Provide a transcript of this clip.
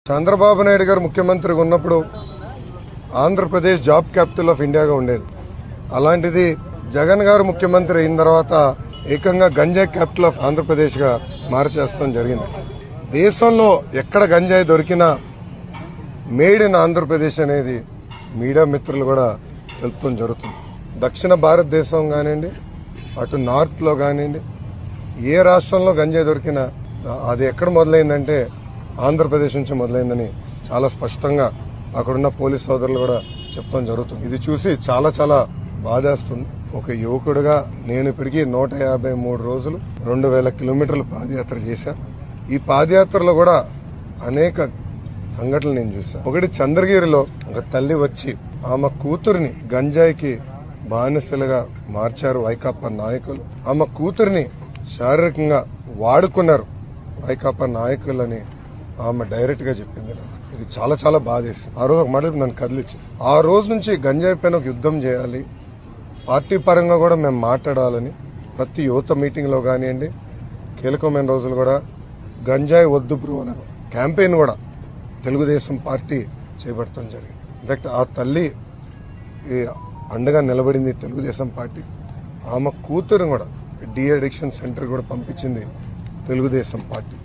చంద్రబాబు నాయుడు గారు ముఖ్యమంత్రిగా ఉన్నప్పుడు ఆంధ్రప్రదేశ్ జాబ్ క్యాపిటల్ ఆఫ్ ఇండియాగా ఉండేది అలాంటిది జగన్ గారు ముఖ్యమంత్రి అయిన తర్వాత ఏకంగా గంజాయి క్యాపిటల్ ఆఫ్ ఆంధ్రప్రదేశ్ గా మార్చేస్తాం జరిగింది దేశంలో ఎక్కడ గంజాయి దొరికినా మేడ్ ఇన్ ఆంధ్రప్రదేశ్ అనేది మీడియా మిత్రులు కూడా తెలుపుతాం జరుగుతుంది దక్షిణ భారతదేశం కానివ్వండి అటు నార్త్ లో కానివ్వండి ఏ రాష్ట్రంలో గంజాయి దొరికినా అది ఎక్కడ మొదలైందంటే ఆంధ్రప్రదేశ్ నుంచి మొదలైందని చాలా స్పష్టంగా అక్కడున్న పోలీస్ సోదరులు కూడా చెప్తాం జరుగుతుంది ఇది చూసి చాలా చాలా బాధేస్తుంది ఒక యువకుడిగా నేను ఇప్పటికీ నూట యాభై మూడు రోజులు రెండు వేల కిలోమీటర్లు పాదయాత్ర చేశా ఈ పాదయాత్రలో కూడా అనేక సంఘటనలు నేను చూశాను ఒకటి చంద్రగిరిలో ఒక తల్లి వచ్చి ఆమె కూతురిని గంజాయికి బానిసలుగా మార్చారు వైకాపా నాయకులు ఆమె కూతురిని శారీరకంగా వాడుకున్నారు వైకాపా నాయకులని ఆమె డైరెక్ట్ గా చెప్పింది నాకు ఇది చాలా చాలా బాధేసింది ఆ రోజు ఒక మాట నన్ను కదిలించి ఆ రోజు నుంచి గంజాయి పైన ఒక యుద్ధం చేయాలి పార్టీ పరంగా కూడా మేము మాట్లాడాలని ప్రతి యువత మీటింగ్ లో కానివ్వండి కీలకమైన రోజులు కూడా గంజాయి వద్దు బ్రో అనే క్యాంపెయిన్ కూడా తెలుగుదేశం పార్టీ చేపడతాం జరిగింది ఇన్ఫాక్ట్ ఆ తల్లి ఈ అండగా నిలబడింది తెలుగుదేశం పార్టీ ఆమె కూతురు కూడా డి అడిక్షన్ సెంటర్ కూడా పంపించింది తెలుగుదేశం పార్టీ